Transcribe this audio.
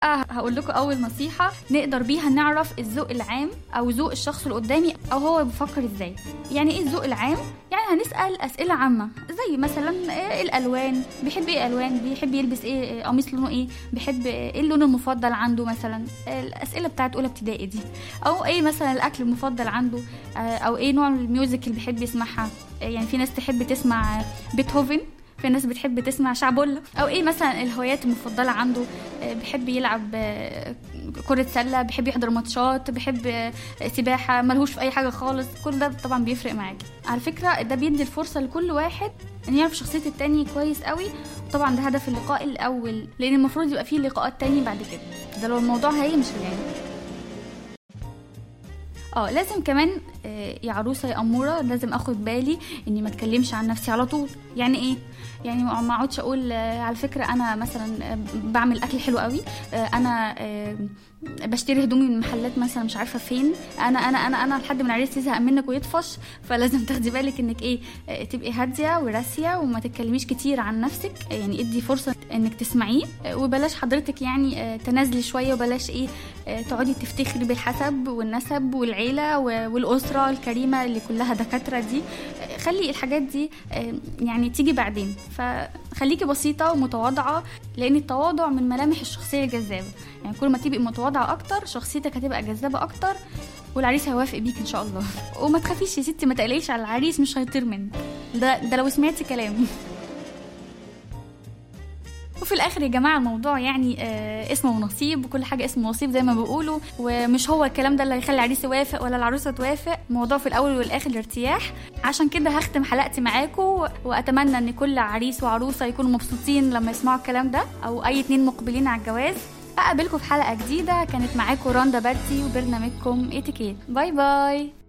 هقول لكم اول نصيحه نقدر بيها نعرف الذوق العام او ذوق الشخص اللي قدامي او هو بيفكر ازاي يعني ايه الذوق العام يعني هنسال اسئله عامه زي مثلا إيه الالوان بيحب ايه الوان بيحب يلبس ايه قميص لونه ايه بيحب ايه اللون المفضل عنده مثلا الاسئله بتاعت اولى ابتدائي دي او ايه مثلا الاكل المفضل عنده او ايه نوع الميوزك اللي بيحب يسمعها يعني في ناس تحب تسمع بيتهوفن في ناس بتحب تسمع شعبولة او ايه مثلا الهوايات المفضله عنده بيحب يلعب كرة سلة بيحب يحضر ماتشات بيحب سباحة ملهوش في أي حاجة خالص كل ده طبعا بيفرق معاكي على فكرة ده بيدي الفرصة لكل واحد ان يعرف شخصية التاني كويس قوي طبعا ده هدف اللقاء الأول لأن المفروض يبقى فيه لقاءات تاني بعد كده ده لو الموضوع هيمشي يعني اه لازم كمان يا عروسه يا اموره لازم اخد بالي اني ما اتكلمش عن نفسي على طول يعني ايه يعني ما اقعدش اقول على فكره انا مثلا بعمل اكل حلو قوي انا بشتري هدومي من محلات مثلا مش عارفه فين انا انا انا انا لحد ما العريس يزهق منك ويطفش فلازم تاخدي بالك انك ايه تبقي هاديه وراسيه وما تتكلميش كتير عن نفسك يعني ادي فرصه انك تسمعيه وبلاش حضرتك يعني تنازلي شويه وبلاش ايه تقعدي تفتخري بالحسب والنسب والعيله والاسره الكريمه اللي كلها دكاتره دي خلي الحاجات دي يعني تيجي بعدين فخليكي بسيطه ومتواضعه لان التواضع من ملامح الشخصيه الجذابه يعني كل ما تبقي متواضعه اكتر شخصيتك هتبقى جذابه اكتر والعريس هيوافق بيك ان شاء الله وما تخافيش يا ستي ما تقلقيش على العريس مش هيطير منك ده ده لو سمعتي كلامي وفي الاخر يا جماعه الموضوع يعني آه اسمه ونصيب وكل حاجه اسمه نصيب زي ما بيقولوا ومش هو الكلام ده اللي هيخلي العريس يوافق ولا العروسه توافق الموضوع في الاول والاخر الارتياح عشان كده هختم حلقتي معاكم واتمنى ان كل عريس وعروسه يكونوا مبسوطين لما يسمعوا الكلام ده او اي اتنين مقبلين على الجواز اقابلكم في حلقه جديده كانت معاكم راندا بارتي وبرنامجكم اتيكيت باي باي